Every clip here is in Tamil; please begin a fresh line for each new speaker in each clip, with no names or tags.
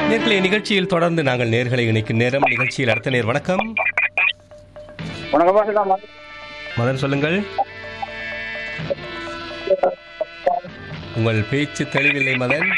நேர்களை நிகழ்ச்சியில் தொடர்ந்து நாங்கள் நேர்களை இணைக்கும் நேரம் நிகழ்ச்சியில் அடுத்த நேர் வணக்கம்
வணக்கம் பாக்கலாம்
மதன் சொல்லுங்கள் உங்கள் பேச்சு தெளிவில்லை மதன்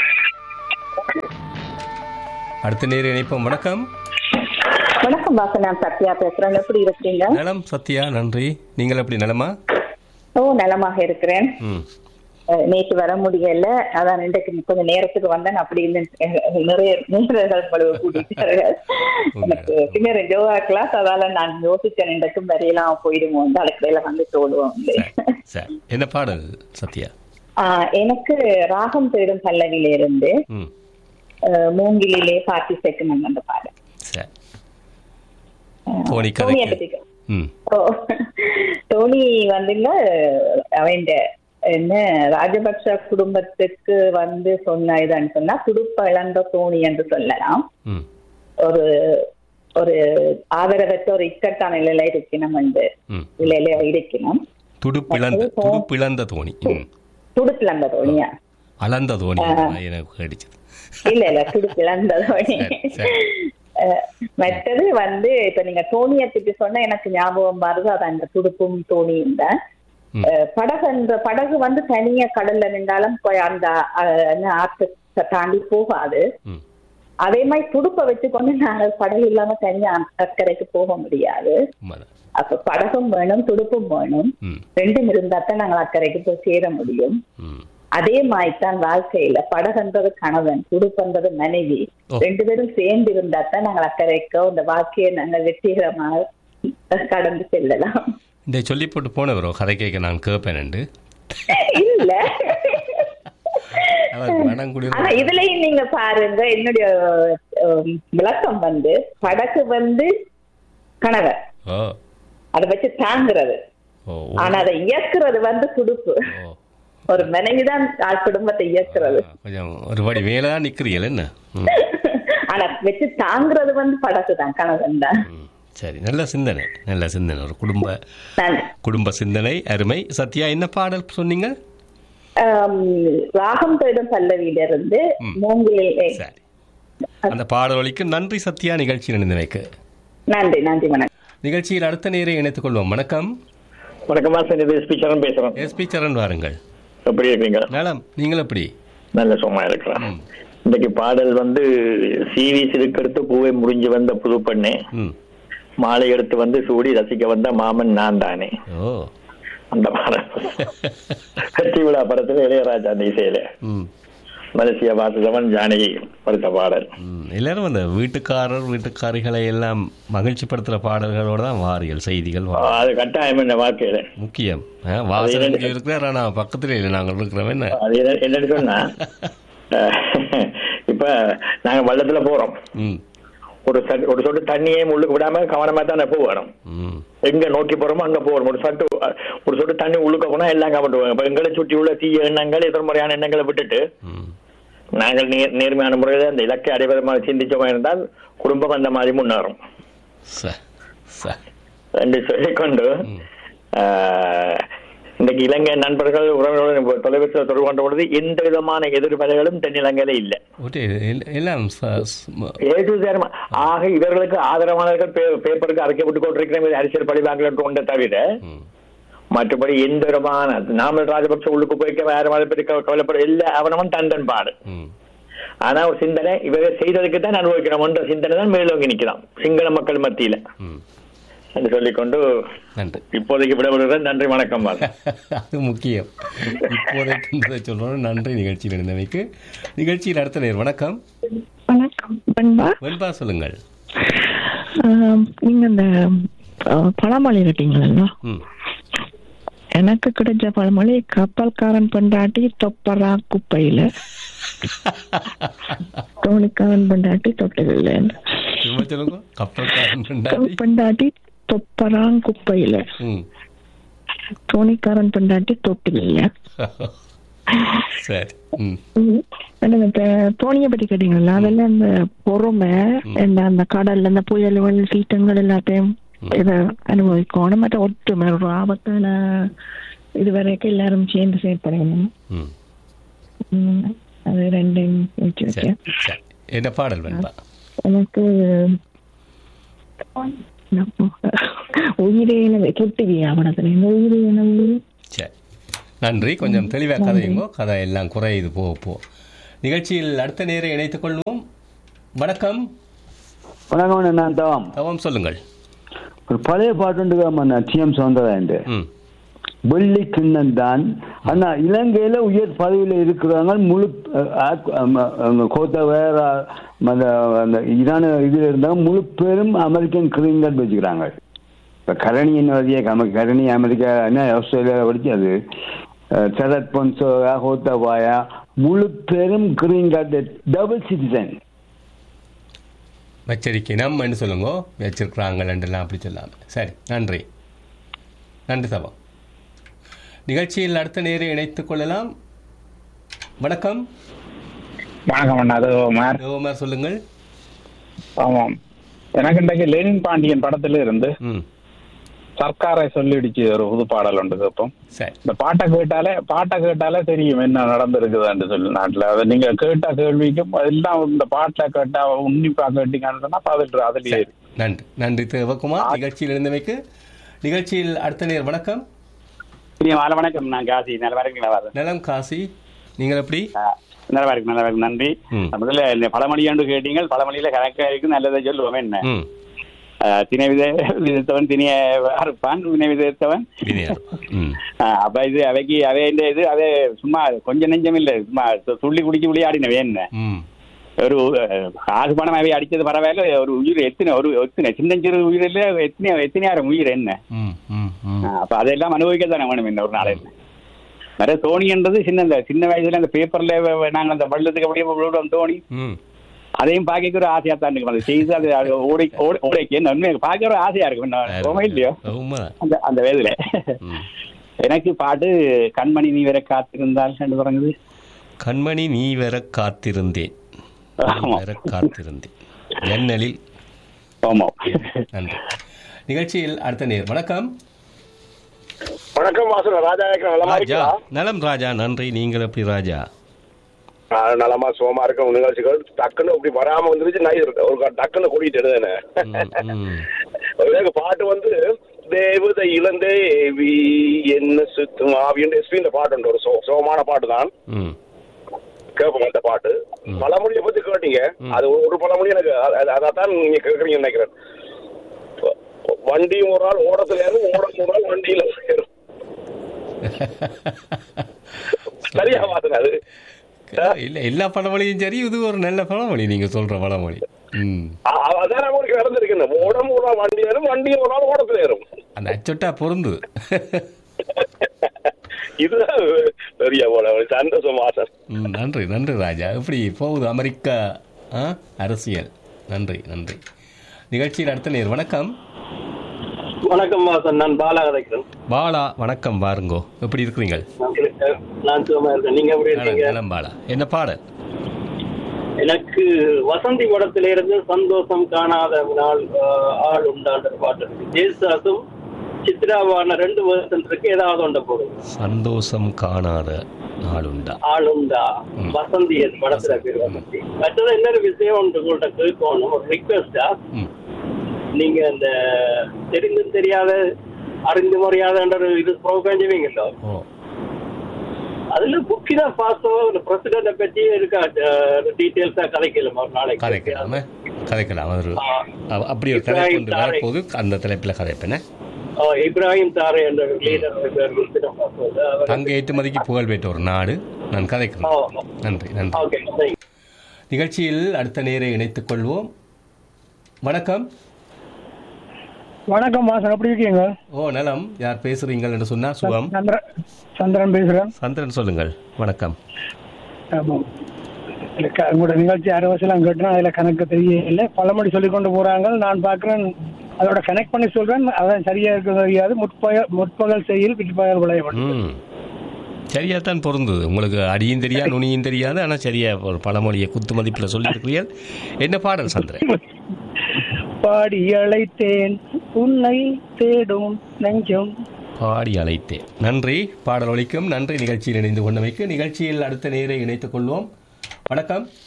அடுத்த நேர் இணைப்போம் வணக்கம்
வணக்கம் வாசன் நான் சத்யா பேசுறேன் எப்படி இருக்கீங்க
நலம் சத்யா நன்றி நீங்கள் எப்படி நலமா
ஓ நலமாக இருக்கிறேன்
ம்
அஹ், நேற்று வர முடியல அதான் இன்றைக்கு கொஞ்சம் நேரத்துக்கு வந்தேன் அப்படி இல்லை அஹ், நிறைய நேரங்கள் உங்களை கூட்டிட்டார்கள் எனக்கு பின்னர் யோகா கிளாஸ் அதால நான் யோசிச்சேன் இன்றைக்கும் வரையெல்லாம் போயிடுவோம் வந்து அடுக்கடையில வந்து தோடுவோம்
சரி, சரி என்ன பாடல் சத்யா
ஆஹ், எனக்கு ராகம் தேடும் பல்லவில இருந்து
ம்
அஹ், மூங்கிலிலே பாட்டி சேர்க்கணும் அந்த பாடல்
சரி தோனி
தோனியை
கதைக்கு
பத்தி
ம்
ஓ தோனி வந்துங்க அவன் என்ன ராஜபக்ஷ குடும்பத்துக்கு வந்து சொன்ன இதுன்னு சொன்னா துடுப்பு இழந்த தோணி என்று சொல்லலாம்
ம்
ஒரு ஒரு ஆதரவற்ற ஒரு இக்கட்டான நிலையில இருக்கணும் என்று
ம்
நிலையில இருக்கணும்
துடுப்பிழந்த துடுப்பிழந்த தோணி ம்
துடுப்புல அந்த தோணியா
அளந்த தோணி எனக்கு அடிச்சது
இல்ல இல்ல துடுப்பு இழந்த தோணி
சரி, சரி.
அஹ், மற்றது வந்து இப்ப நீங்க தோணியை பற்றி சொன்னா எனக்கு ஞாபகம் வருது அது அந்த துடுப்பும் தோணியும் தான்
ம்.
அஹ், படகுன்ற படகு வந்து தனியா கடல்ல நின்றாலும் போய் அந்த அஹ், என்ன ஆற்றை தாண்டி போகாது
ம்
அதே மாதிரி துடுப்பை வச்சுக்கொண்டு நாங்கள் படகு இல்லாம தனியா அக்கறைக்கு போக முடியாது
உண்மைதான்
அப்ப படகும் வேணும் துடுப்பும் வேணும்
ம்
ரெண்டும் இருந்தா தான் நாங்கள் அக்கறைக்கு போய் சேர முடியும்
ம்
அதே மாதிரி தான் வாழ்க்கையில படகுன்றது கணவன் துடுப்புன்றது மனைவி
ஓ.
ரெண்டு பேரும் சேர்ந்து இருந்தா தான் நாங்கள் அக்கறைக்கோ இந்த வாழ்க்கையை நாங்கள் வெற்றிகரமாக கடந்து செல்லலாம்
இந்த சொல்லி போட்டு போனவரோ கதை கேட்க நான் கேட்பேன்
இல்ல
அவர் மனம் குளிர
ஆனா இதுலயும் நீங்க பாருங்க என்னுடைய அஹ், விளக்கம் வந்து படகு வந்து கணவர்
ஓ
அதை வச்சு தாங்குறது
ஓ ஓ,
ஆனா அதை இயக்குறது வந்து துடுப்பு
ஓ
ஒரு மனைவிதான் ஆள் குடும்பத்தை இயக்குறது
ஆ, கொஞ்சம் ஒரு படி மேலே தான் நிற்கிறீர்கள் என்ன ம்,
ஆனா வச்சு தாங்குறது வந்து படகு தான் கணவன் தான்
ம். சரி நல்ல சிந்தனை நல்ல சிந்தனை ஒரு குடும்ப
நன்றி
குடும்ப சிந்தனை அருமை சத்யா என்ன பாடல் சொன்னீங்க
ஆம், ராகம் தேடும் பல்லவியிலிருந்து
ம்.
மூங்கிலே
சரி அந்த பாடல் ஒலிக்கு நன்றி சத்யா நிகழ்ச்சி நினைவைக்கு
நன்றி நன்றி வணக்கம்
நிகழ்ச்சியில் அடுத்த நேரை இணைத்துக் கொள்வோம் வணக்கம்
வணக்கம் மாசன் இது எஸ்பி சரண் பேசுறேன்
எஸ்பி சரண் வாருங்கள்
எப்படி இருக்கீங்க
நலம் நீங்கள் எப்படி
நல்ல சும்மா இருக்கிறேன்
ம்.
இன்னைக்கு பாடல் வந்து சீரீஸ் எடுத்து பூவை முடிஞ்சு வந்த புது பெண்ணே
ம்
மாலை எடுத்து வந்து சூடி ரசிக்க வந்த மாமன் நான் தானே
ஓ
அந்த பாடல் வெற்றி விழா படத்துல இளையராஜா அந்த இசையில
ம்
மலேசியா வாசுதவன் ஜானகி படுத்த பாடல்
ம், எல்லாரும் அந்த வீட்டுக்காரர் வீட்டுக்காரிகளை எல்லாம் மகிழ்ச்சிப்படுத்துற பாடல்களோட தான் வாரியல் செய்திகள் வா-
அது கட்டாயம் என்ன வாழ்க்கையில
முக்கியம் ஆ, வாசல் இங்கே இருக்கிறார் ஆனா பக்கத்துல இல்லை நாங்கள் இருக்கிறோம் என்ன
அது என்ன- என்னன்னு சொன்னா அஹ், இப்ப நாங்க வள்ளத்துல போறோம்
ம்
ஒரு சட்- ஒரு சொட்டு தண்ணியே உள்ளுக்கு விடாம கவனமா தான் போகணும்
ம்
எங்க நோக்கி போறோமோ அங்க போறோம் ஒரு சட்டு ஒரு சொட்டு தண்ணி உள்ளுக்க போனா எல்லாம் கவனிட்டு இப்ப எங்களை சுற்றி உள்ள தீய எண்ணங்கள் எதிர்மறையான எண்ணங்களை விட்டுட்டு
ம்
நாங்கள் நேர் நேர்மையான முறையில் அந்த இலக்கை அடைவது மாதிரி சிந்திச்சோமா இருந்தால் குடும்பம் அந்த மாதிரி முன்னேறும்
ச ச
என்று சொல்லிக்கொண்டு ஆஹ், இன்றைக்கு இலங்கை நண்பர்கள் உறவினர்களுடன் தொலைபேசியில் தொடர்பு கொண்ட பொழுது எந்த விதமான எதிர்மறைகளும் தென்னிலங்கையில இல்லை
ஓகே எல்- எல்லாம் ச- ஸ்- ம-
ஏ டு Z. ஆக இவர்களுக்கு ஆதரவானவர்கள் பே- பேப்பருக்கு அரைக்கப்பட்டு கொண்டிருக்கிற அரசியல் பழிவாங்கல் என்று ஒன்றை தவிர
ம்
மற்றபடி எந்த விதமான நாமல் ராஜபக்ச உள்ளுக்கு போய்க்க வேற மாதிரி பற்றி கவ- கவலைப்பட எல்லா அவனவன் தண்டன் பாடு
ம்
ஆனா ஒரு சிந்தனை இவர்கள் செய்ததுக்கு தான் அனுபவிக்கிறோம் என்ற சிந்தனை தான் மேலோங்கி நிற்கலாம் சிங்கள மக்கள் மத்தியில
ம்
என்று சொல்லிக்கொண்டு
நன்றி
இப்போதைக்கு விடவிடுகிறேன் நன்றி வணக்கம் பாரு.
அது முக்கியம் இப்போதைக்கு சொல்றோம் நன்றி நிகழ்ச்சியில் இருந்தவைக்கு நிகழ்ச்சியில் அடுத்த நேர் வணக்கம்
வணக்கம் பண்பா
வெண்பா சொல்லுங்கள்
ஆம், நீங்க இந்த ஆ, பழமொழி கேட்டீங்களா
ம்
எனக்கு கிடைச்ச பழமொழி கப்பல்காரன் பொண்டாட்டி தொப்பரா குப்பையில தோணிக்காரன் பொண்டாட்டி தொட்டதில்லை
திரும்ப சொல்லுங்க கப்பல்காரன் பொண்டாட்டி
பொண்டாட்டி தொப்பராங் குப்பையில
ம்
தோணிக்காரன் பொண்டாட்டி தொட்டில
சரி ம்
எனக்கு இந்த தோணியை பத்தி கேட்டீங்களா அதெல்லாம் இந்த பொறுமை இந்த அந்த கடல்ல இந்த புயல்கள் சீட்டங்கள் எல்லாத்தையும் இதை அனுபவிக்கணும் மற்ற ஒற்றுமை ஒரு ஆபத்தான இது வரைக்கும் எல்லாரும் சேர்ந்து செயற்படணும்
ம்
ம், அது ரெண்டையும் வச்சு
சரி
வச்சேன்
சரி என்ன பாடல் வேண்பா
எனக்கு உயிரே எனவே கெட்டுவியா படத்துல இந்த உயிரே என உயிர்
சரி நன்றி கொஞ்சம் தெளிவாக கதையுங்கோ கதை எல்லாம் குறையுது போ போ நிகழ்ச்சியில் அடுத்த நேரம் இணைத்துக் கொள்வோம் வணக்கம்
வணக்கம் நான் தவம்
தவம் சொல்லுங்கள்
ஒரு பழைய பாட்டுண்டு டிஎம் சவுந்தரராயன்
ம்
வெள்ளி கிண்ணம் தான் ஆனா இலங்கையில உயர் பதவியில இருக்கிறவங்க முழு அஹ், ஆக்- அம, அங்க கோத்த வேற அந்த அந்த இதான இதுல இருந்தாங்க முழு பேரும் அமெரிக்கன் கிரீன் வச்சுக்கிறாங்க இப்ப கரணி என்ன கம கரணி அமெரிக்கா என்ன ஆஸ்திரேலியா படிச்சு அது அஹ், சரத் பொன்சோகா ஹோத்தவாயா முழு பேரும் கிரீன் கார்டு டபுள் சிட்டிசன்
வச்சிருக்கை நம்மன்னு சொல்லுங்க வச்சிருக்கிறாங்களெல்லாம் அப்படி சொல்லாம சரி நன்றி நன்றி தவம் நிகழ்ச்சியில் அடுத்த நேரம் இணைத்துக் கொள்ளலாம் வணக்கம்
வணக்கம் அண்ணா அது மார்
தேவமார் சொல்லுங்கள்
ஆமாம் எனக்கு இன்றைக்கு லெனின் பாண்டியன் படத்துல இருந்து
ம்
சர்க்காரை சொல்லிடுச்சு ஒரு புது பாடல் உண்டு இப்போ
சரி
இந்த பாட்டை கேட்டாலே பாட்டை கேட்டாலே தெரியும் என்ன நடந்திருக்குதுன்னு சொல்லி நாட்டுல அதை நீங்க கேட்ட கேள்விக்கும் எல்லாம் இந்த பாட்டுல கேட்டா உன்னிப்பா கேட்டீங்கன்னு சொன்னா பதில் அதுலயே இருக்கு.
நன்றி நன்றி தேவகுமார் நிகழ்ச்சியில் இருந்தமைக்கு நிகழ்ச்சியில் அடுத்த நேர் வணக்கம்
மாலை வணக்கம் நான் காசி நல்லா இருக்கீங்களா வரேன்
நலம் காசி நீங்கள் எப்படி
நல்லா இருக்கு நல்லா இருக்கு நன்றி
ம்.
முதல்ல இந்த பழமொழியாண்டு கேட்டீங்க பழமொழியில கணக்கா இருக்கு நல்லதை சொல்லுவோம் என்ன
ம்
அஹ், திணை வித விதத்தவன் திணிய அறுப்பான் வினை விதத்தவன்
வினயர் ம்
அஹ், அப்ப இது அவைக்கு அவை இந்த இது அவை சும்மா கொஞ்சம் நெஞ்சம் இல்ல சும்மா து- துள்ளி குடிச்சு விளையாடினவே என்ன
ம்
ஒரு அஹ், காசு பணம் அவை அடிச்சது பரவாயில்ல ஒரு உயிர் எத்தனை ஒரு எத்தனை சின்னஞ்சிறு உயிரில் எத்தனை எத்தனையாயிரம் உயிர் என்ன
ம் ம் ம்
ஆ, அப்ப அதெல்லாம் அனுபவிக்க தானே வேணும் இன்னொரு நாளையில் நிறைய தோணின்றது சின்ன இந்த சின்ன வயசுல அந்த பேப்பர்ல நாங்க அந்த வள்ளத்துக்கு அப்படியே விழுவோம் தோணி
ம்
அதையும் பார்க்க ஒரு ஆசையா தான் இருக்கும் அது செய்து அது அது ஓடி ஓடி- ஓடைக்கு நன்மை பார்க்க ஒரு ஆசையா இருக்கும் நான் போமா இல்லையோ
உண்மைதான்
அந்த அந்த வயதுல
ம்.
எனக்கு பாட்டு கண்மணி நீ வேற காத்திருந்தால் என்று தொடங்குது
கண்மணி நீ வர காத்திருந்தேன் நீ
ஆமா.
வர காத்திருந்தேன் ஜன்னலில்
ஆமா
நன்றி நிகழ்ச்சியில் அடுத்த நேர் வணக்கம்
வணக்கம் வாசன ராஜா இருக்கிற நலமா
ராஜா
இருக்கீங்களா
நலம் ராஜா நன்றி நீங்கள் எப்படி ராஜா
நான் நலமா சுகமா இருக்க உங்க நிகழ்ச்சிகள் டக்குன்னு அப்படி வராம வந்துருச்சு நான் இது ஒரு டக்குன்னு கூட்டிட்டு எழுதுனே
ம், ம்.
எனக்கு பாட்டு வந்து தேவதை இளந்தேவி என்ன சுத்தும் ஆவின்னு எஸ்பி இந்த பாட்டு உண்டு ஒரு சோ சோகமான பாட்டு தான்
ம்
கேட்போம் அந்த பாட்டு பழமொழியை பத்தி கேட்டீங்க அது ஒரு- ஒரு பழமொழி எனக்கு அதான் நீங்க கேக்குறீங்கன்னு நினைக்கிறேன் வண்டியும் ஒரு நாள் ஓடத்துல ஏறும் ஓடம் ஒரு நாள் வண்டியில ஏறும் சரியா வாசன அது
இல்ல எல்லா பழமொழியும் சரி இது ஒரு நல்ல பழமொழி நீங்க சொல்ற பழமொழி ம்
அ- அ- அதான் அவங்களுக்கு நடந்திருக்கு ஓடம் ஒரு நாள் வண்டி ஏறும் வண்டியும் ஒரு நாள் ஓடத்துல ஏறும்
அந்த அச்சொட்டா பொருந்துது
இதுதான் பெரிய போல சந்தோஷம் வாசன்
ம், நன்றி நன்றி ராஜா எப்படி போகுது அமெரிக்கா ஆ? அரசியல் நன்றி நன்றி நிகழ்ச்சியில் அடுத்த நேர் வணக்கம்
வணக்கம் வாசன் நான் பாலா கதைக்கிறேன்
பாலா வணக்கம் பாருங்கோ எப்படி இருக்கிறீங்க
நான் சுகமா இருக்கேன் நீங்க எப்படி
நலம்,
இருக்கீங்க
நலம் பாலா என்ன பாடல்
எனக்கு வசந்தி படத்தில இருந்து சந்தோஷம் காணாத நாள் ஆஹ், ஆள் உண்டான்ற பாட்டு இருக்கு ஜேசுதாசும் சித்ராவான ரெண்டு வருஷம் இருக்கு ஏதாவது ஒன்றை போடுங்க
சந்தோஷம் காணாத நாளுண்டா
ஆள் உண்டா வசந்தி என் படத்துல பேர் வசந்தி மற்றது இன்னொரு விஷயம் ஒன்று உங்கள்கிட்ட கேட்கணும் ஒரு ரிக்வெஸ்டா
ம்
நீங்க அந்த தெரிந்தும் தெரியாத அறிந்து முறையாத ஒரு இது ப்ரோக்ராம் செய்வீங்கல்ல
ஓ
அதுல புக்கினா பாசோ இந்த பிரசிடண்ட பத்தி இருக்கா டீடைல்ஸா கதைக்கலாமா ஒரு நாளைக்கு
கதைக்கலாமே கதைக்கலாம் அது ஒரு-
ஆ.
அ- அப்படி ஒரு கதை கொண்டு வரப்போது அந்த தலைப்பில் கதைப்பேனே
ஆ, இப்ராஹிம் தாரே என்ற லீடர்
தங்க ஏற்றுமதிக்கு புகழ் பெற்ற ஒரு நாடு நான் கதைக்கிறேன் நன்றி நன்றி
ஓகே தேங்க்யூ
நிகழ்ச்சியில் அடுத்த நேரை இணைத்துக் கொள்வோம் வணக்கம்
வணக்கம் வாசன் எப்படி இருக்கீங்க
ஓ நலம் யார் பேசுறீங்கள் என்று சொன்னா சுகம்
சந்திரன் சந்திரன் பேசுறேன்
சந்திரன் சொல்லுங்கள் வணக்கம்
ஆமாம் எனக்கு உங்களோட நிகழ்ச்சி அரவசலாம் கேட்டேன் அதுல கணக்கு தெரியல பழமொழி சொல்லி கொண்டு போறாங்க நான் பார்க்கிறேன் அதோட கனெக்ட் பண்ணி சொல்றேன் அதான் சரியா இருக்க தெரியாது முற்பகல் முற்பகல் செய்யில் பிற்பகல் விளையாடும்
ம் சரியா தான் பொருந்தது உங்களுக்கு அடியும் தெரியாது நுனியும் தெரியாது ஆனால் சரியா ஒரு பழமொழியை குத்து மதிப்பில் சொல்லியிருக்கிறீர்கள் என்ன பாடல் சந்திரன்
பாடி அழைத்தேன் உன்னை தேடும் நெஞ்சம்
பாடி அழைத்தேன் நன்றி பாடல் ஒலிக்கும் நன்றி நிகழ்ச்சியில் இணைந்து கொண்டமைக்கு நிகழ்ச்சியில் அடுத்த நேரை இணைத்துக் கொள்வோம் வணக்கம்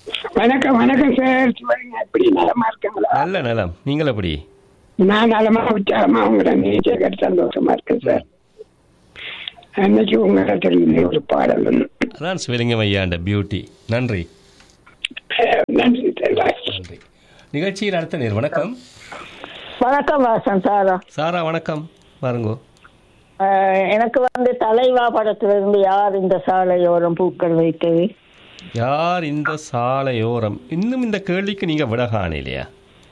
வணக்கம் வணக்கம் சார் சொல்லுங்க எப்படி நலமா இருக்கீங்களா
நல்ல நலம் நீங்கள் எப்படி
நான் நலமா உற்சாகமா உங்களோட நீச்சல் கேட்டு சந்தோஷமா இருக்கேன் சார் அன்னைக்கு உங்களோட தெரியும் ஒரு பாடல் ஒண்ணு.
அதான் சிவலிங்கம் ஐயாண்ட பியூட்டி நன்றி
அஹ், நன்றி சார் பாய்.
நன்றி நிகழ்ச்சியில் அடுத்த நேர் வணக்கம்
வணக்கம் வாசன் சாரா
சாரா வணக்கம் பாருங்கோ
அஹ், எனக்கு வந்து தலைவா படத்திலிருந்து யார் இந்த சாலையோரம் பூக்கள் வைத்தது
யார் இந்த சாலையோரம் இன்னும் இந்த கேள்விக்கு நீங்க விட காணலையா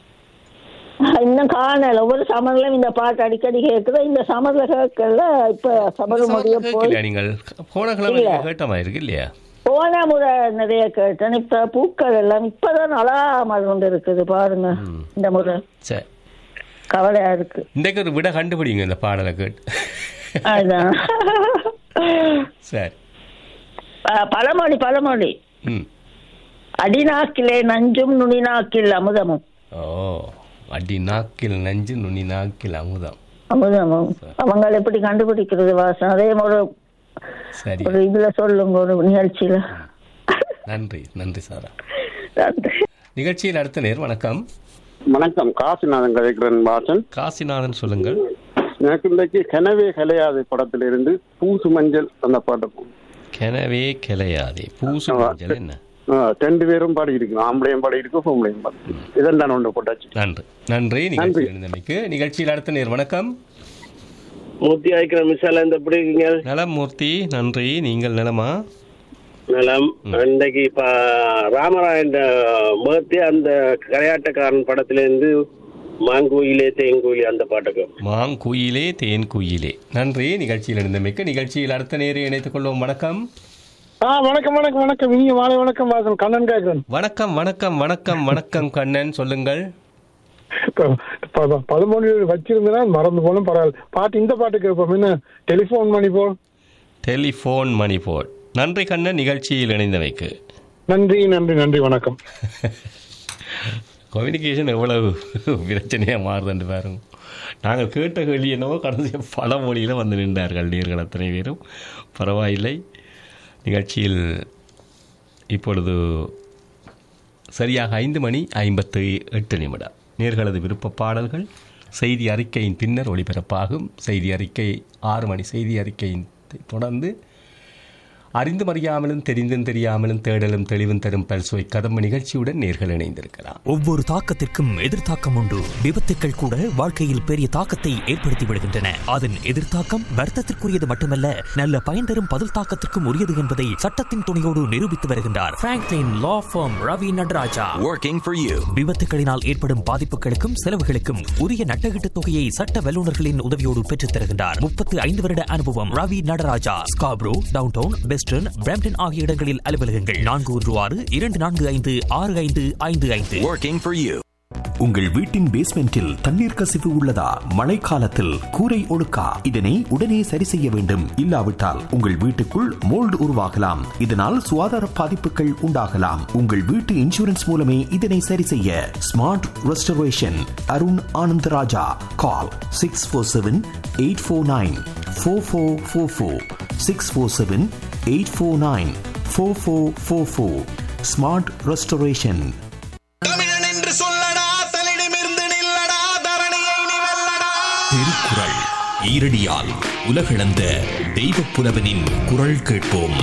இன்னும் காணல ஒவ்வொரு சமர்லையும் இந்த பாட்டு அடிக்கடி கேட்குது இந்த சமர்ல கேட்கல இப்ப சமர் முடிய போய்
கேட்கலையா நீங்கள் போன கிழமை
இல்ல.
கேட்ட மாதிரி இருக்கு இல்லையா
போன முறை நிறைய கேட்டேன் இப்ப பூக்கள் எல்லாம் இப்பதான் அழாமல் கொண்டு இருக்குது பாருங்க இந்த முறை
சரி
கவலையா இருக்கு
இன்றைக்கு ஒரு விட கண்டுபிடிங்க இந்த பாடலை கேட்டு
அதுதான்
சரி
அஹ், பழமொழி பழமொழி
ம்
அடிநாக்கிலே நஞ்சும் நுனிநாக்கில் அமுதமும்
ஓ அடி நாக்கில் நஞ்சு நுனி நாக்கில் அமுதம்
அமுதமும் அவங்க எப்படி கண்டுபிடிக்கிறது வாசம் அதே ஒரு
சரி
ஒரு இதுல சொல்லுங்க ஒரு நிகழ்ச்சியில
நன்றி நன்றி சாரா நிகழ்ச்சியில் அடுத்த நேர் வணக்கம்
வணக்கம் காசிநாதன் கதைக்கிறன் வாசன்
காசிநாதன் சொல்லுங்கள்
எனக்கு இன்றைக்கு கனவே கலையாது படத்திலிருந்து பூசு மஞ்சள் அந்த பாட்டு
கெனவே கிளையாதே பூசு மஞ்சள் என்ன
ஆ, ரெண்டு பேரும் பாடி இருக்கு ஆம்பளையும் பாடி இருக்கு பொம்பளையும் பாடி இதெல்லாம் நான் ஒன்று போட்டாச்சு
நன்றி நன்றி நிகழ்ச்சி இருந்தமைக்கு நிகழ்ச்சியில் அடுத்த நேர் வணக்கம்
மூர்த்தி ஆய்க்கிற மிஸ்ஸால இந்த எப்படி இருக்கீங்க
நலம் மூர்த்தி நன்றி நீங்கள் நலமா
நலம் இன்றைக்கு இப்ப ராமராயன் பர்த்டே அந்த கரையாட்டக்காரன் படத்துல இருந்து மாங்குயிலே தேங்குயிலே அந்த பாட்டுக்கு
மாங்குயிலே தேன் குயிலே நன்றி நிகழ்ச்சியில் இருந்தமைக்கு நிகழ்ச்சியில் அடுத்த நேரை இணைத்துக் கொள்வோம் வணக்கம்
ஆ வணக்கம் வணக்கம் வணக்கம் இனிய மாலை வணக்கம் வாசன் கண்ணன் கேட்கிறேன்
வணக்கம் வணக்கம் வணக்கம் வணக்கம் கண்ணன் சொல்லுங்கள்
பதமொழி வச்சிருந்தேன்னா மறந்து போலும் பரவாயில்ல பாட்டு இந்த பாட்டு கேட்போம் என்ன டெலிஃபோன் மணி போ
டெலிஃபோன் மணி போர்ட் நன்றி கண்ணன் நிகழ்ச்சியில் இணைந்தமைக்கு
நன்றி நன்றி நன்றி வணக்கம்
கம்யூனிகேஷன் எவ்வளவு பிரச்சனையாக மாறுதுன்னு பாருங்க நாங்கள் கேட்ட கேள்வி என்னவோ கடைசி பல மொழியில் வந்து நின்றார்கள் நேர்கள் அத்தனை பேரும் பரவாயில்லை நிகழ்ச்சியில் இப்பொழுது சரியாக ஐந்து மணி ஐம்பத்து எட்டு நிமிடம் நேர்களது விருப்ப பாடல்கள் செய்தி அறிக்கையின் பின்னர் ஒளிபரப்பாகும் செய்தி அறிக்கை ஆறு மணி செய்தி அறிக்கையின் தொடர்ந்து அறிந்தும் அறியாமலும் தெரிந்தும் தெரியாமலும் தேடலும் தெளிவும் தரும் பல்சுவை கதம்பு நிகழ்ச்சியுடன் நேர்கள் இணைந்திருக்கலாம்
ஒவ்வொரு தாக்கத்திற்கும் எதிர்த்தாக்கம் உண்டு விபத்துக்கள் கூட வாழ்க்கையில் பெரிய தாக்கத்தை ஏற்படுத்தி விடுகின்றன அதன் எதிர்த்தாக்கம் வருத்தத்திற்குரியது மட்டுமல்ல நல்ல பயன் தரும் பதில் தாக்கத்திற்கும் உரியது என்பதை சட்டத்தின் துணையோடு நிரூபித்து வருகின்றார் Franklin law firm Ravi Nataraja
Working for you.
விபத்துகளினால் ஏற்படும் பாதிப்புகளுக்கும் செலவுகளுக்கும் உரிய நட்டகீட்டு தொகையை சட்ட வல்லுநர்களின் உதவியோடு பெற்றுத் தருகின்றார் முப்பத்து ஐந்து வருட அனுபவம் Ravi Nataraja Scarborough downtown western Brampton ஆகிய இடங்களில் அலுவலகங்கள் நான்கு ஒன்று ஆறு இரண்டு நான்கு ஐந்து ஆறு ஐந்து ஐந்து ஐந்து
Working for you.
உங்கள் வீட்டின் பேஸ்மெண்டில் தண்ணீர் கசிவு உள்ளதா மழைக்காலத்தில் கூரை ஒழுக்கா இதனை உடனே சரி செய்ய வேண்டும் இல்லாவிட்டால் உங்கள் வீட்டுக்குள் மோல்டு உருவாகலாம் இதனால் சுகாதார பாதிப்புகள் உண்டாகலாம் உங்கள் வீட்டு இன்சூரன்ஸ் மூலமே இதனை சரி செய்ய smart restoration Arun Anandaraja call six four seven eight four nine four four four four six four seven eight four nine four four four four smart restoration
என்று சொல்லடா தலிடமிருந்து நில்லடா தரணியை நீ வெல்லடா
திருக்குறள் ஈரடியால் உலகளந்த தெய்வ புலவனின் குரல் கேட்போம்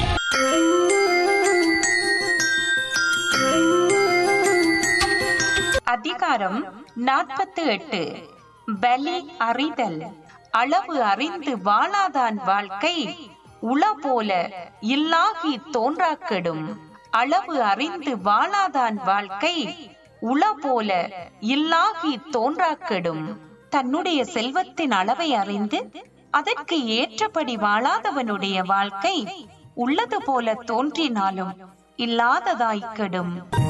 அதிகாரம் நாற்பத்து எட்டு பலி அறிதல் அளவு அறிந்து வாழாதான் வாழ்க்கை உள போல இல்லாகி தோன்றாக்கெடும் அளவு அறிந்து வாழாதான் வாழ்க்கை உள போல இல்லாகி தோன்றாக்கெடும் தன்னுடைய செல்வத்தின் அளவை அறிந்து அதற்கு ஏற்றபடி வாழாதவனுடைய வாழ்க்கை உள்ளது போல தோன்றினாலும் இல்லாததாய்க்கெடும்